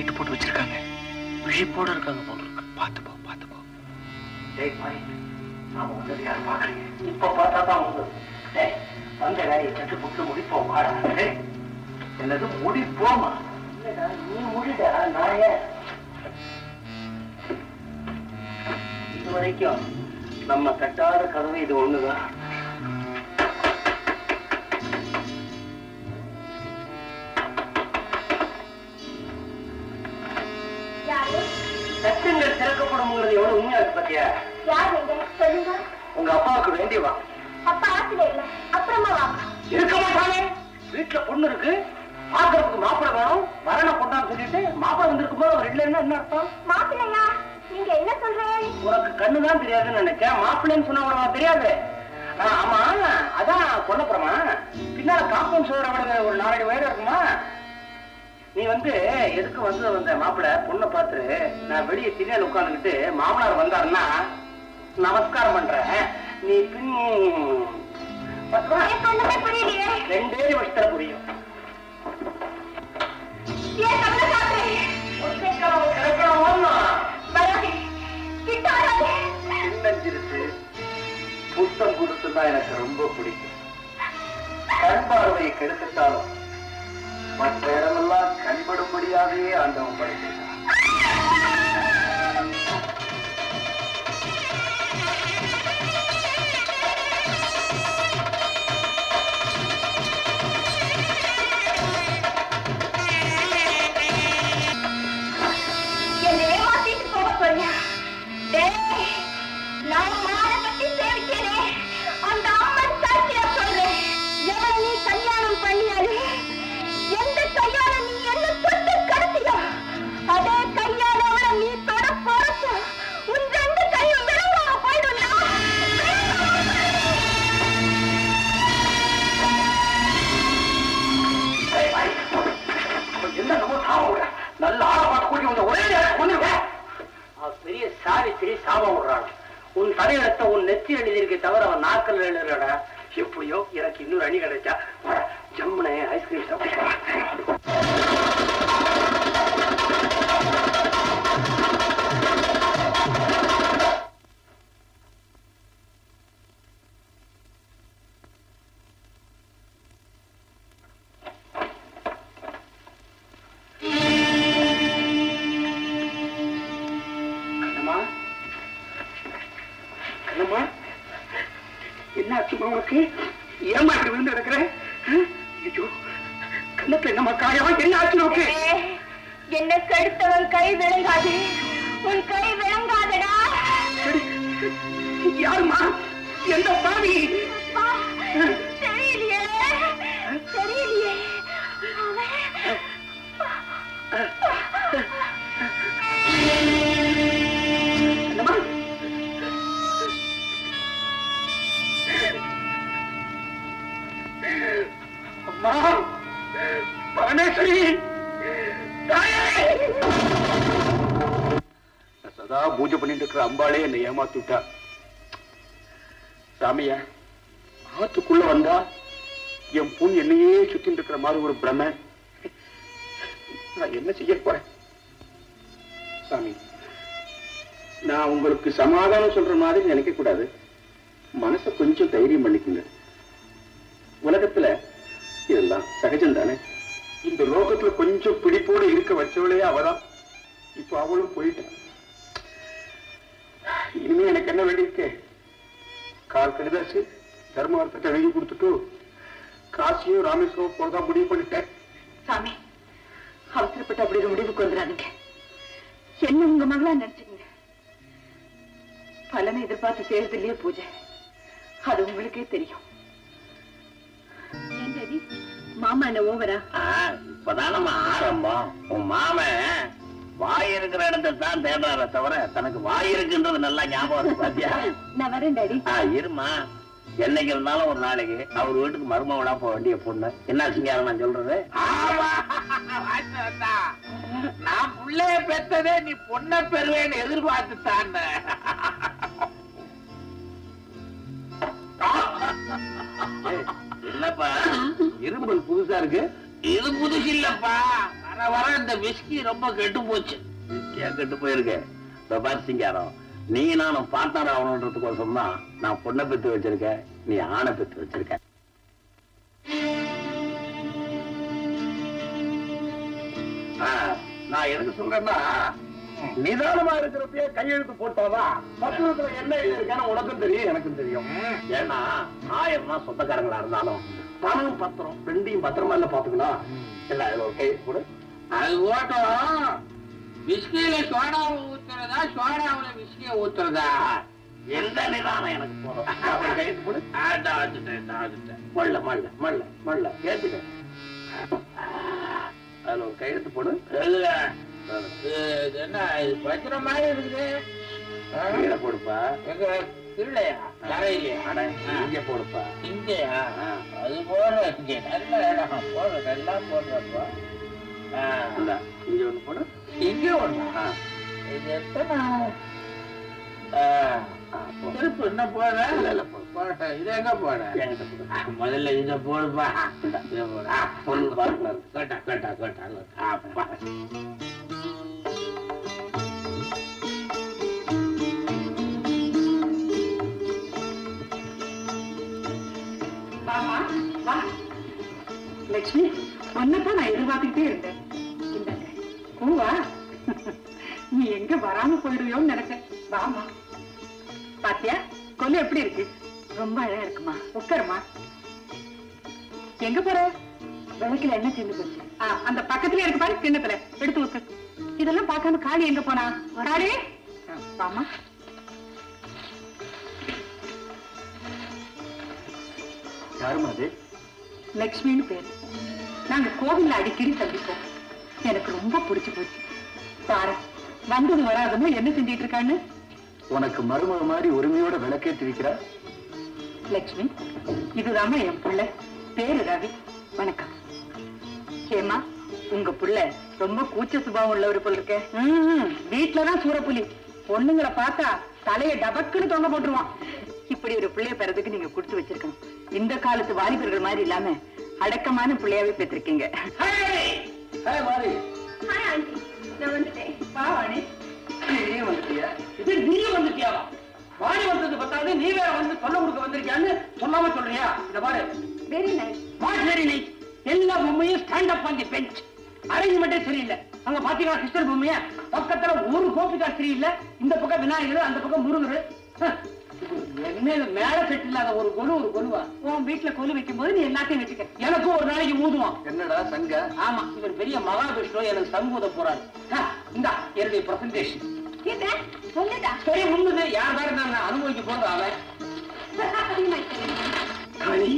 Light போட்டு வச்சிருக்காங்க விழிப்போட இருக்காங்க போல இருக்கு பார்த்து போ பார்த்து போ டேய் பாய் நாம வந்தது யாரும் பாக்குறீங்க இப்ப பார்த்தா தான் வந்து டேய் வந்த வேலையை சட்டு புட்டு முடிப்போம் வாடா டேய் என்னது முடிப்போமா இல்லடா நீ முடிடா நான் ஏன் இது வரைக்கும் நம்ம கட்டாத கதவு இது ஒண்ணுதான் யாரு சட்டங்கள் திறக்கப்படும்ங்கிறது எவ்வளவு உண்மையா இருக்கு பாத்தியா யார் நீங்க சொல்லுங்க உங்க அப்பாவுக்கு வேண்டியவா அப்பா ஆத்துல இல்ல அப்புறமா வாங்க இருக்க மாட்டானே வீட்டுல பொண்ணு இருக்கு பாக்குறதுக்கு மாப்பிள்ளை வேணும் மரண பொண்ணான்னு சொல்லிட்டு மாப்பிள்ளை வந்திருக்கும் போது அவர் இல்லைன்னா என்ன அர்த்தம் மாப்பிள்ளையா நீங்க என்ன சொல்றேன் உனக்கு கண்ணுதான் தெரியாதுன்னு நினைச்சேன் மாப்பிள்ளைன்னு சொன்னா உனக்கு தெரியாது ஆ, ஆமா அதான் கொல்லப்புறமா பின்னால காம்பவுண்ட் சோற விட ஒரு நாலடி வயது இருக்குமா நீ வந்து எதுக்கு வந்து வந்த மாப்பிள்ளை பொண்ணை பார்த்து நான் வெளியே திண்ணையில உட்காந்துக்கிட்டு மாமனார் வந்தாருன்னா நமஸ்காரம் பண்றேன் நீ பின் பத்துவா? எனக்கு ஒண்ணுமே புரியலையே ரெண்டே நிமிஷத்துல புரியும் ஏன் கவலை சாப்பிடுறேன் ஒத்தைக்கிழமை கிடக்கணுமோன்னா வராதே கிட்ட வராதே சின்னஞ்சிருச்சு புத்தம் புதுசுன்னா எனக்கு ரொம்ப பிடிக்கும் கண் பார்வையை கெடுத்துட்டாலும் மற்ற இடமெல்லாம் கண்படும்படியாகவே ஆண்டவன் படைக்கிறான் என்னை ஏமாத்திட்டு போக போறியா டேய் நான் மாற கட்டி சேவிக்கிறே அந்த அம்மன் சாட்சியா சொல்றேன் எவனை நீ கல்யாணம் பண்ணியாலே எந்த கையால நீ என்ன தொட்டு கடத்தியோ அதே கையால அவளை நீ தொட போறப்ப உன் ரெண்டு கையும் விளங்காம போயிடும்டா ஏய், பாய். என்ன நம்ம சாபம் விடுற நல்ல ஆளை பார்த்து கூட்டி வந்து ஒரே நேரம் கொண்டுருவேன் பெரிய சாவித்திரி சாபம் விடுறான் உன் தலையிடத்தை உன் நெத்தி எழுதியிருக்கே தவிர அவன் நாக்கல் எழுதுறடா எப்படியோ எனக்கு இன்னொரு அணி கிடைச்சா வர, ஜம்முனே ஐஸ்கிரீம் சாப்பிட்டு கண்ணம்மா கண்ணம்மா என்ன ஆச்சுமா உனக்கு ஏமா இப்படி விழுந்து கிடக்குற ஐயோ கண்ணத்துல என்னம்மா காயம் என்ன ஆச்சு உனக்கு என்ன கெடுத்தவன் கை விளங்காது உன் கை விளங்காதடா சரி, யாரும்மா எந்த பாவி அப்பா, தெரியலையே தெரியலையே என்னம்மா அம்மா பரமேஸ்வரி தாயே நான் சதா பூஜை பண்ணிட்டு இருக்கிற அம்பாளே என்னை ஏமாத்தி விட்டா சாமியா ஆத்துக்குள்ள வந்தா என் பொண்ணு என்னையே சுத்திட்டு இருக்கிற மாதிரி ஒரு பிரமை நான் என்ன செய்ய போறேன் சாமி நான் உங்களுக்கு சமாதானம் சொல்ற மாதிரி நினைக்க கூடாது மனசை கொஞ்சம் தைரியம் பண்ணிக்குங்க உலகத்துல இதெல்லாம் சகஜம் தானே இந்த லோகத்துல கொஞ்சம் பிடிப்போட இருக்க வச்சவளே அவதான் இப்ப அவளும் போயிட்டான் இனிமே எனக்கு என்ன வேண்டியிருக்கு கால் கடிதாச்சு தர்மார்த்தத்தை எழுதி கொடுத்துட்டு காசியும் ராமேஸ்வரம் போறதா முடிவு பண்ணிட்டேன் சாமி அவசரப்பட்டு அப்படி ஒரு முடிவுக்கு வந்துடாதீங்க என்ன உங்க மகளா நினைச்சுக்கங்க பலனை எதிர்பார்த்து செய்யறது இல்லையே பூஜை அது உங்களுக்கே தெரியும் ஏன் டாடி? மாமா என்ன ஓவரா இப்பதான் நம்ம ஆரம்பம் உன் மாமன் வாய் இருக்கிற இடத்தை தான் தேடுறார தவிர தனக்கு வாய் இருக்குன்றது நல்லா ஞாபகம் இருக்கு பாத்தியா நான் வரேன் டாடி ஆ, இருமா என்னைக்கு இருந்தாலும் ஒரு நாளைக்கு அவர் வீட்டுக்கு மருமகளா போக வேண்டிய பொண்ணு என்ன சிங்காரம் நான் சொல்றது நான் புள்ளைய பெத்ததே நீ பொண்ணை பெறுவேன்னு எதிர்பார்த்து ஏய், என்னப்பா இரும்பல் புதுசா இருக்கு இது புதுசு இல்லப்பா வர வர இந்த விஸ்கி ரொம்ப கெட்டு போச்சு ஏன் கெட்டு போயிருக்க இந்த பாரு சிங்காரம் நீ நானும் பார்ட்னர் ஆகணுன்றதுக்கோசம் தான் நான் பொண்ணை பெத்து வச்சிருக்கேன் நீ ஆணை பெத்து வச்சிருக்க ஆ, நான் எதுக்கு சொல்றேன்னா நிதானமா இருக்கிறப்பயே கையெழுத்து போட்டாதான் பத்திரத்துல என்ன எழுதிருக்கேன்னு உனக்கும் தெரியும் எனக்கும் தெரியும் ஏன்னா ஆயிரம் தான் சொந்தக்காரங்களா இருந்தாலும் பணம் பத்திரம் ரெண்டையும் பத்திரமா இல்ல பாத்துக்கணும் இல்ல இதுல ஒரு கையெழுத்து போடு அது ஓட்டம் விஸ்கியில சோடாவை ஊத்துறதா சோடாவுல விஸ்கிய ஊத்துறதா எந்த நிதானம் எனக்கு போதும் அப்புறம் கையெழுத்து போடு அதான் வந்துட்டேன் இதான் வந்துட்டேன் மல்ல மல்ல மல்ல மல்ல ஏத்துக்க அதுல ஒரு கையெழுத்து போடு இதுல, இது- இது என்ன இது பத்திர மாதிரி இருக்குது ஆ? கீழே போடுப்பா எங்க திருளையா தரையிலையா அட இங்க போடுப்பா இங்கயா ஆ. அது போற இங்க நல்ல இடம் போற நல்லா போடுறப்போ ஆ. இந்தா, இங்க ஒண்ணு போடு இங்க ஒண்ணா ஆ, இது எத்தனை ஆ. ஆ, போ. திருப்பு என்ன போட இல்ல, இல்ல, போடு. போட இது எங்க போட என்கிட்ட போடு. முதல்ல இத போடுப்பா இந்தா. இத போடு ஆ, full partner. கேட்டா கேட்டா கேட்டா அப்பா வாமா வா லட்சுமி ஒன்னதான் நான் எதிர்பார்த்துக்கிட்டே இருந்தேன் இந்தாங்க பூவா நீ எங்க வராம போயிடுவியோன்னு நினைச்சேன் வாமா பாத்தியா கொல்லு எப்படி இருக்கு ரொம்ப அழகா இருக்குமா உட்காருமா எங்க போற விளக்குல என்ன தின்னு போச்சு ஆ, அந்த பக்கத்துல இருக்கு பாரு கிண்ணத்துல எடுத்து ஊத்து இதெல்லாம் பார்க்காம காளி எங்க போனா காளி ஆ, வாமா யாரும்மா அது லக்ஷ்மின்னு பேரு நாங்க கோவில்ல அடிக்கடி சந்திப்போம் எனக்கு ரொம்ப பிடிச்சு போச்சு பாரு வந்தது வராதமோ என்ன செஞ்சிட்டு இருக்கான்னு உனக்கு மருமக மாதிரி உரிமையோட விளக்கேற்றி வைக்கிறா லக்ஷ்மி இதுதாம்மா என் புள்ள பேரு ரவி வணக்கம் ஏமா உங்க புள்ள ரொம்ப கூச்ச சுபாவம் உள்ளவர் போல இருக்க ம்ம், வீட்டுலதான் சூரப்புலி பொண்ணுங்களை பார்த்தா தலைய டபக்குன்னு தொங்க போட்டுருவான் இப்படி ஒரு பிள்ளைய பெறதுக்கு நீங்க கொடுத்து வச்சிருக்கணும் இந்த காலத்து வாலிபர்கள் மாதிரி இல்லாம அடக்கமான பிள்ளையாவே பெற்றிருக்கீங்க மாறி ஹாய் ஆண்டி நான் வந்துட்டேன் பாவாணி நீ வந்துட்டியா இது நீ வந்துட்டியாவா வாடி வந்தது பத்தாவது நீ வேற வந்து சொல்ல கொடுக்க வந்திருக்கியான்னு சொல்லாம சொல்றியா இத பாரு very nice what very nice எல்லா பொம்மையும் stand up on the bench அரேஞ்ச்மெண்டே சரியில்லை அங்க பாத்தீங்களா சிஸ்டர் பொம்மைய பக்கத்துல ஒரு கோபிகா சரியில்லை இந்த பக்கம் விநாயகர் அந்த பக்கம் முருகர் ஹ், என்ன இது மேல செட் இல்லாத ஒரு கொலு ஒரு கொலுவா உன் வீட்டுல கொலு வைக்கும் போது நீ எல்லாத்தையும் வச்சுக்க எனக்கும் ஒரு நாளைக்கு மூதுவான் என்னடா சங்க ஆமா இவர் பெரிய மகாவிஷ்ணு எனக்கு சங்கூத போறாரு ஹ, இந்தா என்னுடைய பிரசன்டேஷன் இது சொல்லுதா சரி உண்மைது யார் வேற நான் அனுபவிக்க போறது அவன் காளி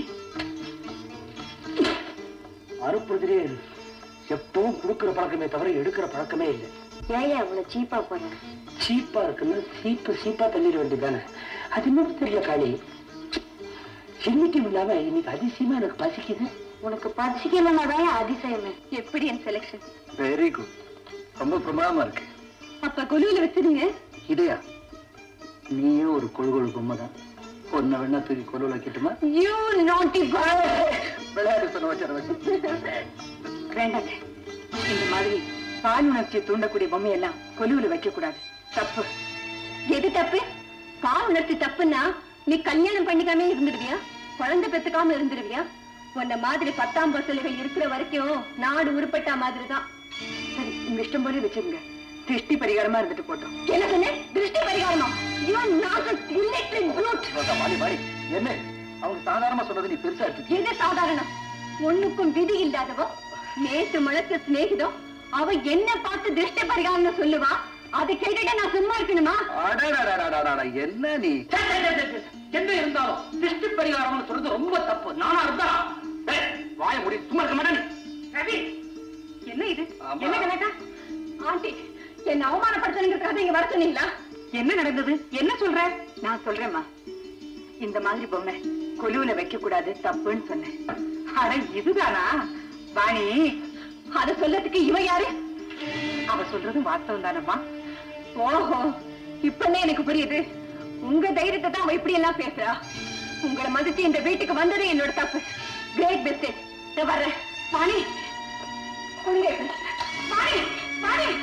அறுப்புறதுலே எப்பவும் கொடுக்கிற பழக்கமே தவிர எடுக்கிற பழக்கமே இல்லை ஏன் இவ்வளவு சீப்பா போன சீப்பா இருக்குன்னு சீப்பு சீப்பா தள்ளிட வேண்டியதானே அது இன்னும் தெரியல காளி என்னைக்கும் இல்லாம இன்னைக்கு அதிசயமா எனக்கு பசிக்குது உனக்கு பசிக்கலனாதான் அதிசயமே எப்படி என் செலக்ஷன் வெரி குட் ரொம்ப பிரமாதமா இருக்கு அப்ப கொலுவில வச்சிருங்க இதையா நீயும் ஒரு கொழு கொழு பொம்மை தான் ஒன்ன வேணா தூக்கி கொழுவில் வைக்கட்டுமா யூ நாட்டி விளையாட்டு சொன்ன வச்சு வச்சு வேண்டாங்க இந்த மாதிரி பால் உணர்ச்சியை தூண்டக்கூடிய பொம்மையெல்லாம் கொலுவுல வைக்க கூடாது தப்பு எது தப்பு பால் உணர்ச்சி தப்புன்னா நீ கல்யாணம் பண்ணிக்காம இருந்துடுவியா குழந்தை பெத்துக்காம இருந்துடுவியா உன்ன மாதிரி பத்தாம் பசலைகள் இருக்கிற வரைக்கும் நாடு உருப்பட்டா மாதிரி தான் சரி உங்க இஷ்டம் போல வச்சிருங்க திருஷ்டி பரிகாரமா இருந்துட்டு போட்டோம் என்ன சொன்ன திருஷ்டி பரிகாரமா யூ நாட் இல்லிட்டரேட் ப்ரூட் மாறி மாறி என்ன அவங்க சாதாரணமா சொன்னது நீ பெருசா இருக்கு எது சாதாரணம் ஒண்ணுக்கும் விதி இல்லாதவ நேற்று முளைச்ச சிநேகிதம் அவ என்ன பார்த்து திருஷ்டி பரிகாரம்னு சொல்லுவா அதை கேட்டுட்டு நான் சும்மா இருக்கணுமா அடடடடடடடட, என்ன நீ சே, சே, சே, சே, சே. என்ன இருந்தாலும் திருஷ்டி பரிகாரம்னு சொல்றது ரொம்ப தப்பு நானா இருந்தா டேய், வாய முடி சும்மா இருக்க மாட்டேன் ரவி என்ன இது ஆமா. என்ன கலாட்டா ஆண்டி என்ன அவமானப்படுத்தணுங்கிறதுக்காக இங்க வர சொன்னீங்களா என்ன நடந்தது என்ன சொல்ற நான் சொல்றேம்மா இந்த மாதிரி பொம்மை கொலுவுல வைக்க கூடாது தப்புன்னு சொன்னேன் அட இதுதானா வாணி அத சொல்லத்துக்கு இவ யாரு அவ சொல்றதும் வாஸ்தவம் தானம்மா ஓஹோ இப்பன்னு எனக்கு புரியுது உங்க தைரியத்தை தான் அவ இப்படி எல்லாம் பேசுறா உங்களை மதிச்சு இந்த வீட்டுக்கு வந்தது என்னோட தப்பு கிரேட் மிஸ்டேக் வர்றேன் வாணி கொடுங்க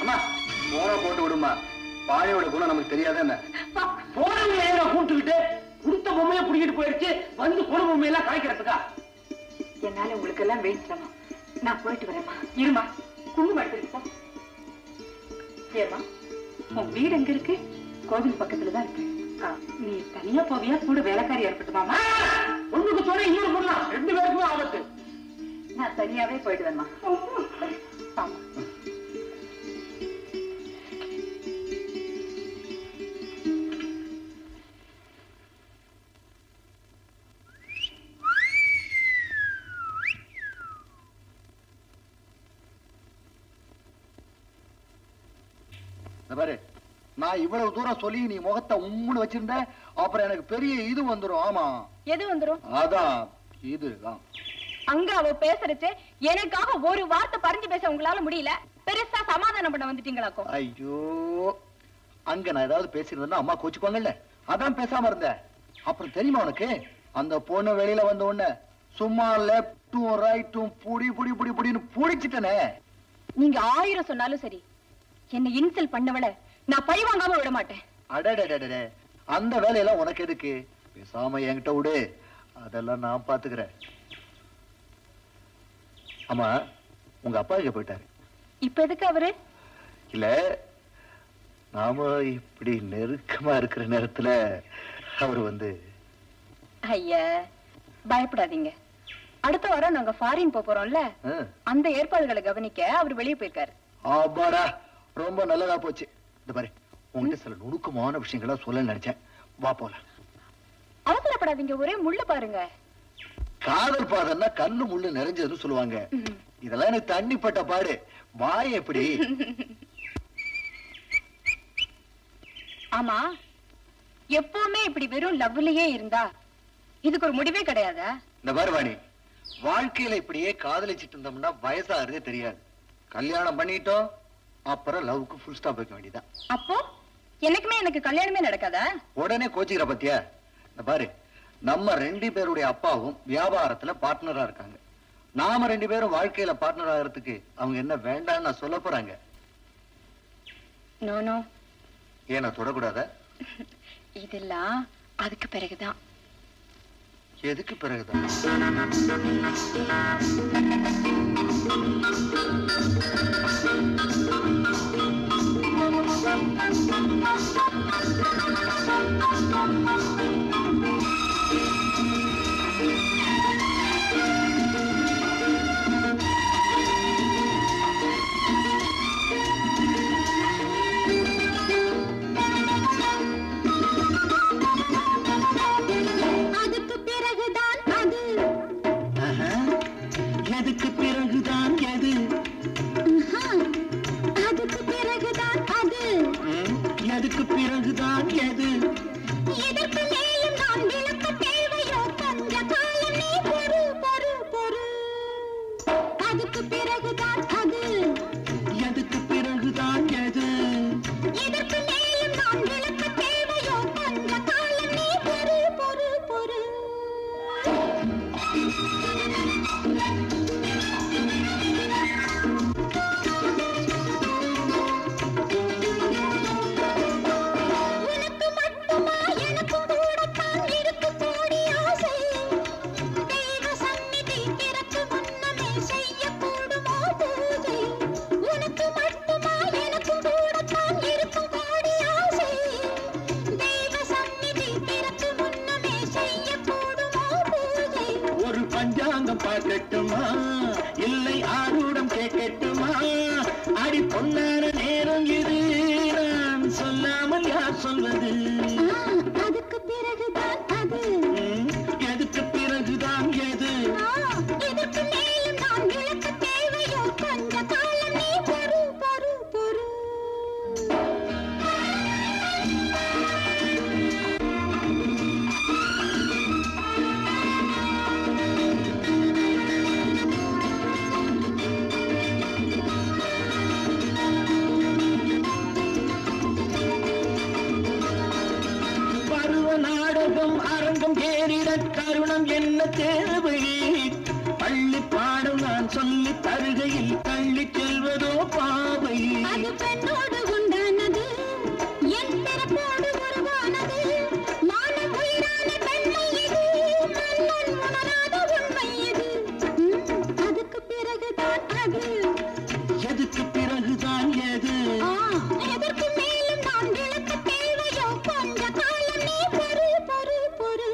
அம்மா போன போட்டு விடுமா வாழையோட குணம் நமக்கு தெரியாத என்ன போனவங்க ஏதோ கூட்டுக்கிட்டு கொடுத்த பொம்மையை புடிக்கிட்டு போயிடுச்சு வந்து கொடு பொம்மையெல்லாம் காய்க்கிறதுக்கா என்னால உங்களுக்கு எல்லாம் வேண்டிடமா நான் போயிட்டு வரேம்மா இருமா குங்குமம் எடுத்துட்டு போ ஏமா உன் வீடு எங்க இருக்கு கோவில் பக்கத்துல தான் இருக்கு ஆ, நீ தனியா போவியா கூட வேலைக்காரி ஏற்பட்டுமாமா ஒண்ணுக்கு சொன்ன இன்னொரு பண்ணலாம் ரெண்டு பேருக்குமே ஆபத்து நான் தனியாவே போயிடுவேம்மா ஆமா இந்த பாரு நான் இவ்வளவு தூரம் சொல்லி நீ முகத்தை உம்முன்னு வச்சிருந்த அப்புறம் எனக்கு பெரிய இது வந்துரும் ஆமா எது வந்துரும் அதான் இதுதான் அங்க அவ பேசுறச்சு எனக்காக ஒரு வார்த்தை பறிஞ்சு பேச உங்களால முடியல பெருசா சமாதானம் பண்ண வந்துட்டீங்களாக்கோ ஐயோ அங்க நான் ஏதாவது பேசியிருந்தேன்னா அம்மா கோச்சுக்குவாங்கல்ல அதான் பேசாம இருந்தேன் அப்புறம் தெரியுமா உனக்கு அந்த பொண்ணு வெளியில வந்த உடனே சும்மா லெப்டும் ரைட்டும் புடி புடி புடி புடின்னு புடிச்சிட்டனே நீங்க ஆயிரம் சொன்னாலும் சரி என்ன இன்சல் பண்ணவள நான் பழி வாங்காம விட மாட்டேன் அடடடடடே அந்த வேலையெல்லாம் உனக்கு எதுக்கு பேசாம என்கிட்ட விடு அதெல்லாம் நான் பாத்துக்கிறேன் ஆமா உங்க அப்பா இங்க போயிட்டாரு இப்ப எதுக்கு அவரு இல்ல நாம இப்படி நெருக்கமா இருக்கிற நேரத்துல அவர் வந்து ஐயா பயப்படாதீங்க அடுத்த வாரம் நாங்க ஃபாரின் போப் போறோம்ல ஆ, அந்த ஏற்பாடுகளை கவனிக்க அவர் வெளியே போயிருக்காரு ஆமாடா ரொம்ப நல்லதா போச்சு இந்த பாரு உங்ககிட்ட சில நுணுக்கமான விஷயங்களா சொல்ல நினைச்சேன் வா போலாம் அவசரப்படாதீங்க ஒரே முள்ள பாருங்க காதல் பாதம்னா கல்லு முள்ளு நிறைஞ்சதுன்னு சொல்லுவாங்க ம். இதெல்லாம் எனக்கு தண்ணிப்பட்ட பாடு வாய் எப்படி ஆமா எப்பவுமே இப்படி வெறும் லவ்லயே இருந்தா இதுக்கு ஒரு முடிவே கிடையாதா இந்த பாரு வாணி வாழ்க்கையில இப்படியே காதலிச்சிட்டு இருந்தோம்னா வயசாகிறதே தெரியாது கல்யாணம் பண்ணிட்டோம் அப்புறம் லவ்க்கு ஃபுல் ஸ்டாப் வைக்க வேண்டியதான் அப்போ எனக்குமே எனக்கு கல்யாணமே நடக்காதா உடனே கோச்சிக்கிற பத்தியா இந்த பாரு நம்ம ரெண்டு பேருடைய அப்பாவும் வியாபாரத்துல பார்ட்னரா இருக்காங்க நாம ரெண்டு பேரும் வாழ்க்கையில பார்ட்னர் ஆகிறதுக்கு அவங்க என்ன வேண்டாம்னு நான் சொல்ல போறாங்க நோ நோ ஏன் நான் தொடக்கூடாத இதெல்லாம் அதுக்கு பிறகுதான் எதுக்கு பிறகுதான் அதுக்கு பிறகுதான் அது எதுக்கு பிறகுதான் எது அதுக்கு பிறகுதான் அது எதுக்கு பிறகுதான் எது எதற்கு மேலும் நான் விளக்க தேவையோ கொஞ்ச காலம் நீ பொறு பொறு பொறு அதுக்கு பிறகுதான் அது எதுக்கு பிறகுதான் எது எதற்கு மேலும் நான் விளக்க தேவையோ கொஞ்ச காலம் நீ பொறு பொறு பொறு உனக்கு மட்டுமா எனக்கும் கூடத்தான் இருக்கு கோடி ஆசை தெய்வ சந்நிதி திறக்கு முன்னமே செய்யக்கூடுமோ பூஜை உனக்கு மட்டுமா எனக்கும் கூடத்தான் இருக்கும் கோடி ஆசை தெய்வ சந்நிதி திறக்கு முன்னமே செய்யக்கூடுமோ பூஜை ஒரு பஞ்சாங்கம் பார்க்கட்டுமா இல்லை ஆரூடம் கேட்கட்டுமா அடி பொன்னான நேரம் இது நான் சொல்லாமல் யார் சொல்வது ஆ, அதுக்கு பிறகுதான் அது ம், எதுக்கு பிறகுதான் எது ஆ, இதற்கு மேலும் நான் விளக்க தேவையோ கொஞ்ச காலம் நீ பொறு பொறு பொறு பருவ நாடகம் அரங்கம் ஏறிட தருணம் என்ன தேவை பள்ளி பாடம் நான் சொல்லி தருகையில் தள்ளி செல்வதோ பாவை அது பெண்ணோடு உண்டானது என் பிறப்போடு உருவானது மானம் உயிரான பெண்மை இது மன்னன் உணராத உண்மை இது ம், அதுக்கு பிறகுதான் அது எதுக்கு பிறகுதான் எது ஆ, எதற்கு மேலும் நான் விளக்க தேவையோ கொஞ்ச காலம் நீ பொறு பொறு பொறு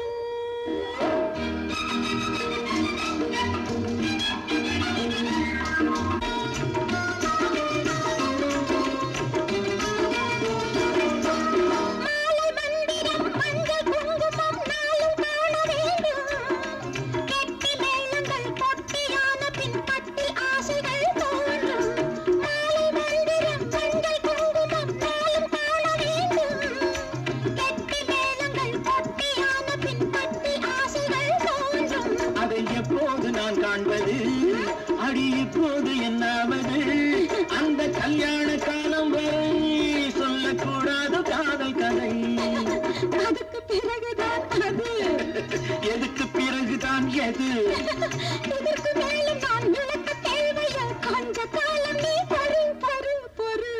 மாலை மந்திரம் மஞ்சள் குங்குமம் நாளும் காண வேண்டும் கெட்டி மேளங்கள் பொட்டியான பின் பட்டில் ஆசைகள் தோன்றும் மாலை மந்திரம் மஞ்சள் குங்குமம் நாளும் காண வேண்டும் கெட்டி மேளங்கள் பொட்டியான பின் பட்டில் ஆசைகள் தோன்றும் அதை எப்போது நான் காண்பது அடி இப்போது என்னாவது அந்த கல்யாண காலம் வரை சொல்லக்கூடாது காதல் கதை அதுக்கு பிறகுதான் அது எதுக்கு பிறகுதான் எது இதற்கு மேலும் நான் விளக்க தேவையா கொஞ்ச காலம் நீ பொறு பொறு பொறு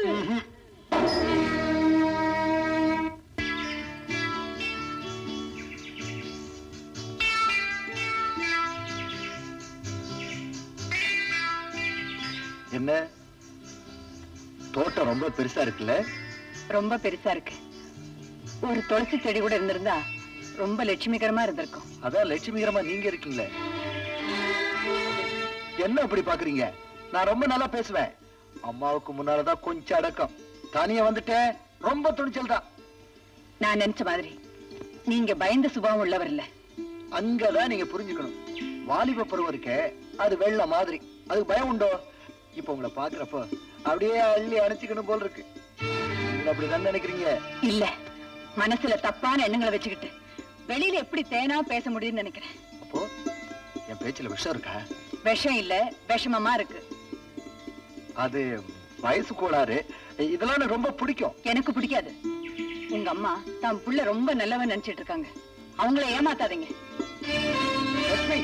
என்ன தோட்டம் ரொம்ப பெருசா இருக்குல்ல ரொம்ப பெருசா இருக்கு ஒரு துளசி செடி கூட இருந்திருந்தா ரொம்ப லட்சுமிகரமா இருந்திருக்கும் அதான் லட்சுமிகரமா நீங்க இருக்கீங்களே என்ன அப்படி பாக்குறீங்க நான் ரொம்ப நல்லா பேசுவேன் அம்மாவுக்கு முன்னாலதான் கொஞ்சம் அடக்கம் தனியா வந்துட்டேன் ரொம்ப துணிச்சல் தான் நான் நினைச்ச மாதிரி நீங்க பயந்த சுபாவம் உள்ளவர் இல்ல அங்கதான் நீங்க புரிஞ்சுக்கணும் வாலிப பருவம் இருக்கே அது வெள்ள மாதிரி அதுக்கு பயம் உண்டோ இப்ப உங்களை பாக்குறப்போ அப்படியே அள்ளி அணைச்சிக்கணும் போல் இருக்கு நீங்க அப்படிதான் நினைக்கிறீங்க இல்ல மனசுல தப்பான எண்ணங்களை வச்சுக்கிட்டு வெளியில எப்படி தேனா பேச முடியும்னு நினைக்கிறேன் அப்போ என் பேச்சுல விஷம் இருக்கா விஷம் இல்ல விஷமமா இருக்கு அது வயசு கோளாறு இதெல்லாம் எனக்கு ரொம்ப பிடிக்கும் எனக்கு பிடிக்காது உங்க அம்மா தான் புள்ள ரொம்ப நல்லவன் நினைச்சிட்டு இருக்காங்க அவங்கள ஏமாத்தாதீங்க லட்சுமி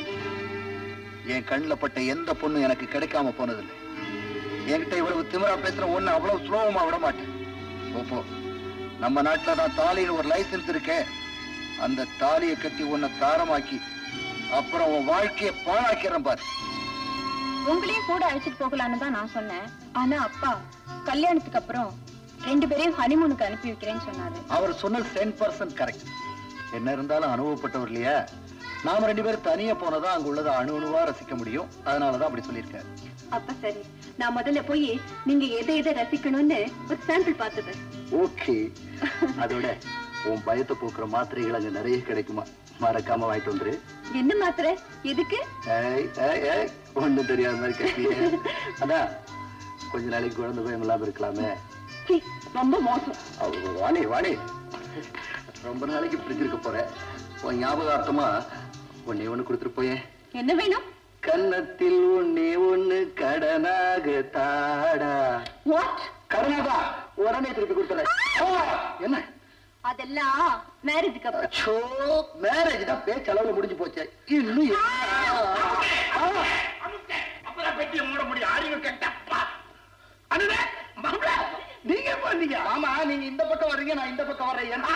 என் கண்ணுல பட்ட எந்த பொண்ணும் எனக்கு கிடைக்காம போனதில்லை என்கிட்ட இவ்வளவு திமிரா பேசுற ஒண்ணு அவ்வளவு சுலபமா விட மாட்டேன் போ, போ நம்ம நாட்டுல தான் தாலின்னு ஒரு லைசென்ஸ் இருக்கே அந்த தாலியை கட்டி உன்னை தாரமாக்கி அப்புறம் உன் வாழ்க்கைய பாழாக்கிறேன் பாரு உங்களையும் கூட அழைச்சிட்டு போகலான்னு தான் நான் சொன்னேன் ஆனா அப்பா கல்யாணத்துக்கு அப்புறம் ரெண்டு பேரையும் ஹனிமூனுக்கு அனுப்பி வைக்கிறேன்னு சொன்னாரு அவர் சொன்னது டென் பர்சன்ட் கரெக்ட் என்ன இருந்தாலும் அனுபவப்பட்டவர் இல்லையா நாம ரெண்டு பேரும் தனியா போனதான் அங்க உள்ளதை அணு அணுவா ரசிக்க முடியும் அதனாலதான் அப்படி சொல்லியிருக்காரு அப்ப சரி நான் முதல்ல போய் நீங்க எதை எதை ரசிக்கணும்னு ஒரு சாம்பிள் பார்த்தது ஓகே அதோட உன் பயத்தை போக்குற மாத்திரைகள் அங்க நிறைய கிடைக்குமா மறக்காம வாங்கிட்டு வந்துரு என்ன மாத்திரை எதுக்கு ஏய், ஏய், ஏய், ஒண்ணும் தெரியாத மாதிரி கேட்கலையே அதான் கொஞ்ச நாளைக்கு குழந்தை பயம் இல்லாம இருக்கலாமே சீ, ரொம்ப மோசம் அவ- வாணி வாணி ரொம்ப நாளைக்கு பிரிஞ்சு இருக்க போறேன் உன் ஞாபகார்த்தமா ஒன்னே ஒண்ணு கொடுத்துட்டு போயேன் என்ன வேணும் கன்னத்தில் ஒன்னே ஒண்ணு கடனாக தாடா வாட் கடனாகா உடனே திருப்பி கொடுத்துறேன் என்ன அதெல்லாம் மேரேஜுக்கு அப்புறம் அச்சோ மேரேஜ் தான் பேச்சளவுல முடிஞ்சு போச்சு இன்னும் என்ன? அப்பதான் பெட்டியை மூட முடியும் அறிவு கெட்டப்பா அனுவே மாப்பிள நீங்க எப்ப வந்தீங்க ஆமா நீங்க இந்த பக்கம் வர்றீங்க நான் இந்த பக்கம் வர்றேன் ஏன்னா?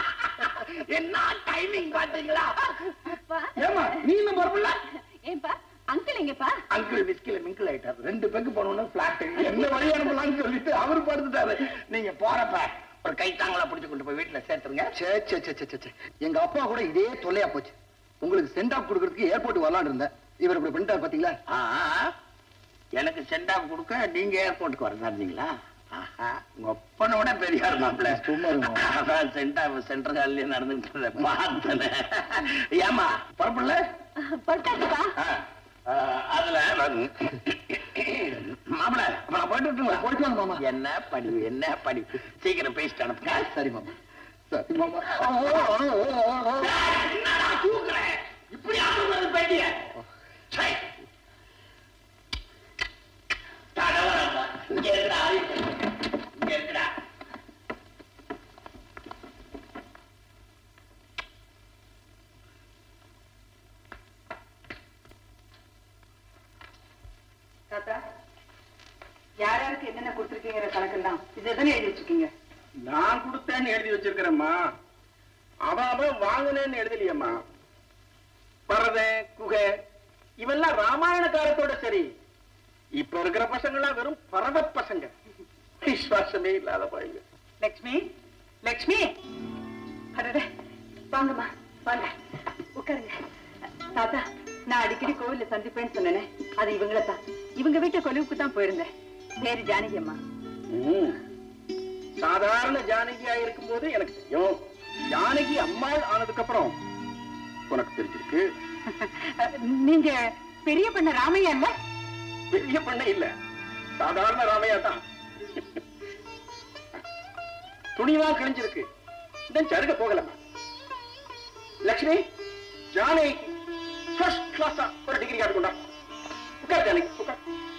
என்ன டைமிங் பாத்தீங்களா அப்பா ஏமா நீ இன்னும் வரல ஏன்பா அங்கிள் எங்கப்பா அங்கிள் விஸ்கில மிங்கிள் ஆயிட்டாரு ரெண்டு பேருக்கு போனோம்னா பிளாட் என்ன வழி அனுப்பலாம்னு சொல்லிட்டு அவரு படுத்துட்டாரு நீங்க போறப்ப ஒரு கை தாங்களா புடிச்சு கொண்டு போய் வீட்டுல சேர்த்துருங்க சே சே சே சே, சே சே எங்க அப்பா கூட இதே தொல்லையா போச்சு உங்களுக்கு சென்ட் ஆஃப் கொடுக்கறதுக்கு ஏர்போர்ட் வரலான்னு இருந்தேன் இவர் இப்படி பண்ணிட்டாரு பாத்தீங்களா ஆ, ஆ. எனக்கு சென்ட் ஆஃப் கொடுக்க நீங்க ஏர்போர்ட்டுக்கு வரதா இருந்தீங்களா ஆஹா, உங்க அப்பனை விட பெரியார் மாப்பிள்ள சும்மா இருங்க. அதான் சென்ட் ஆஃப் சென்ட்ரல் ஹாலிலே நடந்துட்டு பார்த்தேன் ஏமா பரப்பில்ல படுத்தாச்சுப்பா அதுல மாப்பிள்ள அப்ப நான் போயிட்டு வரட்டுங்களா? போயிட்டு வாங்க மாமா. என்ன படிவு என்ன படிவு சீக்கிரம் பேசிட்டு அனுப்புங்க சரி மாமா சரி மாமா என்னடா தூக்குற? இப்படியா தூக்குறது பெட்டிய? சை. தடவரப்பா. இங்க இருக்குடா, ஆதித்யா. இங்க இருக்குடா. தாத்தா யார் யாருக்கு என்னென்ன கொடுத்துருக்கீங்கிற கணக்கெல்லாம் இதுதானே எழுதி வச்சிருக்கீங்க நான் கொடுத்தேன்னு எழுதி வச்சிருக்கிறேம்மா அவன் அவன் வாங்கினேன்னு எழுதலையம்மா பரதை குகை இவெல்லாம் ராமாயண காலத்தோட சரி இப்ப இருக்கிற பசங்களாம் வெறும் பரத பசங்க விசுவாசமே இல்லாத பையங்க லக்ஷ்மி லக்ஷ்மி அடடே வாங்கம்மா வாங்க உட்காருங்க தாத்தா நான் அடிக்கடி கோவில்ல சந்திப்பேன்னு சொன்னேனே அது இவங்கள தான் இவங்க வீட்டு கொலுவுக்கு தான் போயிருந்தேன் பேரு ஜானகி அம்மா ம். சாதாரண ஜானகியா இருக்கும்போது எனக்கு தெரியும் ஜானகி அம்மாள் ஆனதுக்கு அப்புறம் உனக்கு தெரிஞ்சிருக்கு நீங்க பெரிய பண்ண ராமையா இல்ல பெரிய பண்ண இல்ல சாதாரண ராமையா தான் துணிதான் கிழிஞ்சிருக்கு இந்த சருக போகலம்மா லக்ஷ்மி ஜானகி ஃபர்ஸ்ட் கிளாஸா ஒரு டிகிரி கார்டு கொண்டா உட்கார் ஜானகி உட்கார்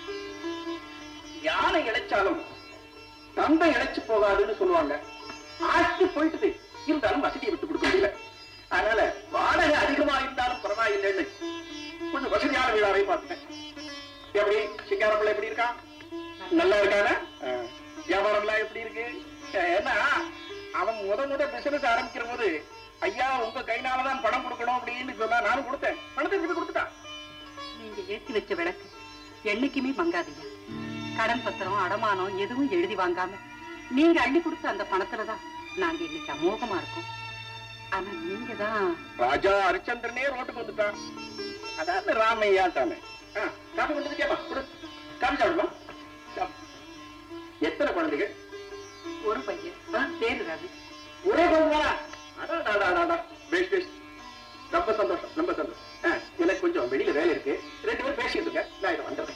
யானை இழைச்சாலும் தந்தை இழைச்சு போகாதுன்னு சொல்லுவாங்க ஆஸ்தி போயிட்டுது இருந்தாலும் வசதியை விட்டு கொடுக்க முடியல அதனால வாடகை அதிகமா இருந்தாலும் பரவாயில்லைன்னு கொஞ்சம் வசதியான வீடாரை பார்த்துட்டேன் எப்படி சிங்கார பிள்ளை எப்படி இருக்கான் நல்லா இருக்கானா அஹ், வியாபாரம்லாம் எப்படி இருக்கு அஹ், ஏன்னா அவன் முத முத பிசினஸ் ஆரம்பிக்கிற போது ஐயா உங்க கைனாலதான் பணம் கொடுக்கணும் அப்படின்னு சொன்னா நானும் கொடுத்தேன் பணத்தை திருப்பி கொடுத்துட்டான் நீங்க ஏத்தி வச்ச விளக்கு என்னைக்குமே மங்காதீங்க கடன் பத்திரம் அடமானம் எதுவும் எழுதி வாங்காம நீங்க அள்ளி கொடுத்த அந்த பணத்துலதான் நாங்க இன்னைக்கு அமோகமா இருக்கோம் ஆனா நீங்க தான் ராஜா ஹரிச்சந்திரனே ரோட்டுக்கு வந்துட்டான் அதாவது ராமையா தானே ஆ, காப்பி கொண்டு வந்துட்டியாமா கொடு காப்பி சாப்பிடுமா சாப்~ எத்தனை குழந்தைகள் ஒரு பையன் ஆ, பேரு ரவி ஒரே குழந்தை அடாடாடாடா பேஸ் பேஸ் ரொம்ப சந்தோஷம் ரொம்ப சந்தோஷம் ஆ, எனக்கு கொஞ்சம் வெளியில வேலை இருக்கு ரெண்டு பேரும் பேசிட்டு இருக்க நான் இதை வந்துடுறேன்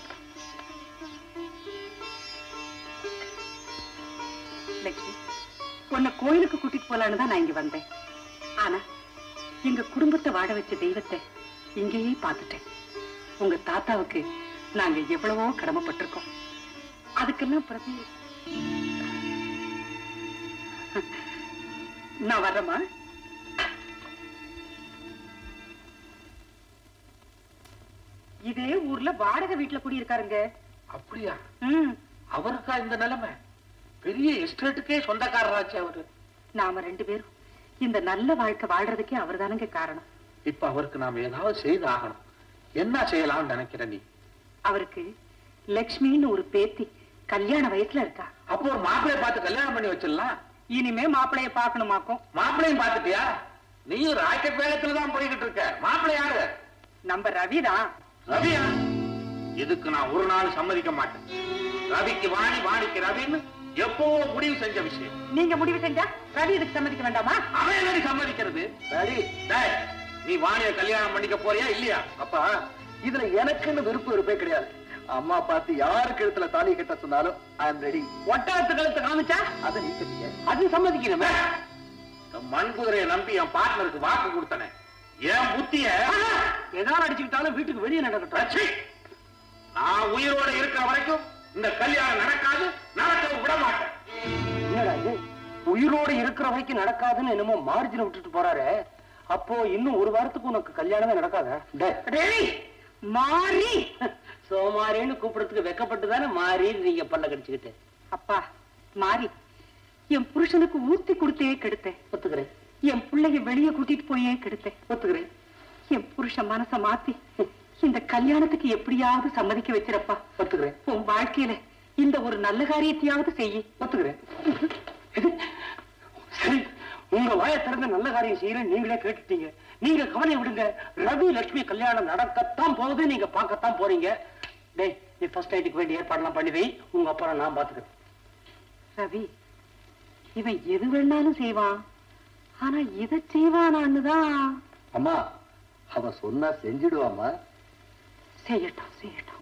லட்சுமி உன்னை கோயிலுக்கு கூட்டிட்டு போலான்னு தான் நான் இங்க வந்தேன் ஆனா எங்க குடும்பத்தை வாழ வச்ச தெய்வத்தை இங்கேயே பார்த்துட்டேன் உங்க தாத்தாவுக்கு நாங்க எவ்வளவோ கடமைப்பட்டிருக்கோம் அதுக்கெல்லாம் பிரதி நான் வர்றேம்மா இதே ஊர்ல வாடகை வீட்டுல குடியிருக்காருங்க அப்படியா ம் அவருக்கா இந்த நிலைமை பெரிய எஸ்டேட்டுக்கே சொந்தக்காரராச்சு அவரு நாம ரெண்டு பேரும் இந்த நல்ல வாழ்க்கை வாழ்றதுக்கே அவர்தானுங்க காரணம் இப்ப அவருக்கு நாம ஏதாவது செய்து ஆகணும் என்ன செய்யலாம்னு நினைக்கிற நீ அவருக்கு லக்ஷ்மின்னு ஒரு பேத்தி கல்யாண வயசுல இருக்கா அப்போ ஒரு மாப்பிளைய பார்த்து கல்யாணம் பண்ணி வச்சிடலாம் இனிமே மாப்பிளைய பாக்கணுமாக்கும் மாப்பிளையும் பார்த்துட்டியா நீயும் ராக்கெட் வேகத்துல தான் போய்கிட்டு இருக்க மாப்பிள்ளை யாரு நம்ம ரவிதான் ரவியா இதுக்கு நான் ஒரு நாள் சம்மதிக்க மாட்டேன் ரவிக்கு வாணி வாணிக்கு ரவின்னு எப்பவோ முடிவு செஞ்ச விஷயம் நீங்க முடிவு செஞ்சா ரவி இதுக்கு சம்மதிக்க வேண்டாமா அவன் என்னடி சம்மதிக்கிறது டேய், டேய், நீ வாணிய கல்யாணம் பண்ணிக்க போறியா இல்லையா அப்பா இதுல எனக்குன்னு விருப்பம் இருப்பே கிடையாது அம்மா பார்த்து யாருக்கு இடத்துல தாலி கட்ட சொன்னாலும் ஐ அம் ரெடி ஒட்டகத்து கழுத்து காமிச்சா அதை நீ கட்டிய அது சம்மதிக்கணுமே இந்த மண் குதிரையை நம்பி என் பார்ட்னருக்கு வாக்கு கொடுத்தனே என் புத்திய எதாவது அடிச்சுக்கிட்டாலும் வீட்டுக்கு வெளியே நடக்கட்டும் ரட்சி. நான் உயிரோட இருக்கிற வரைக்கும் இந்த கல்யாணம் நடக்காது நடக்க விட மாட்டேன் என்னடா இது உயிரோடு இருக்கிற வரைக்கும் நடக்காதுன்னு என்னமோ மார்ஜினை விட்டுட்டு போறாரு அப்போ இன்னும் ஒரு வாரத்துக்கு உனக்கு கல்யாணமே நடக்காதா டேய், மாறி சோமாரின்னு கூப்பிடறதுக்கு வெக்கப்பட்டு தானே மாறி நீங்க பல்ல கடிச்சுக்கிட்டு அப்பா மாறி என் புருஷனுக்கு ஊத்தி கொடுத்தே கெடுத்தேன் ஒத்துக்கிறேன் என் பிள்ளைய வெளியே கூட்டிட்டு போயே கெடுத்தேன் ஒத்துக்கிறேன் என் புருஷன் மனச மாத்தி இந்த கல்யாணத்துக்கு எப்படியாவது சம்மதிக்க வச்சிரப்பா ஒத்துக்கிறேன் உன் வாழ்க்கையில இந்த ஒரு நல்ல காரியத்தையாவது செய்யி ஒத்துக்கிறேன் சரி உங்க வாயை திறந்து நல்ல காரியம் செய்யறேன் நீங்களே கேட்டுட்டீங்க நீங்க கவலை விடுங்க ரவி லட்சுமி கல்யாணம் நடக்கத்தான் போகுது நீங்க பார்க்கத்தான் போறீங்க டேய் நீ ஃபர்ஸ்ட் நைட்டுக்கு வேண்டிய ஏற்பாடுலாம் பண்ணி வை உங்க அப்புறம் நான் பாத்துக்கிறேன் ரவி இவன் எது வேணாலும் செய்வான் ஆனா இதை செய்வானான்னு தான் அம்மா அவ சொன்னா செஞ்சிடுவாம்மா செய்யட்டும் செய்யட்டும்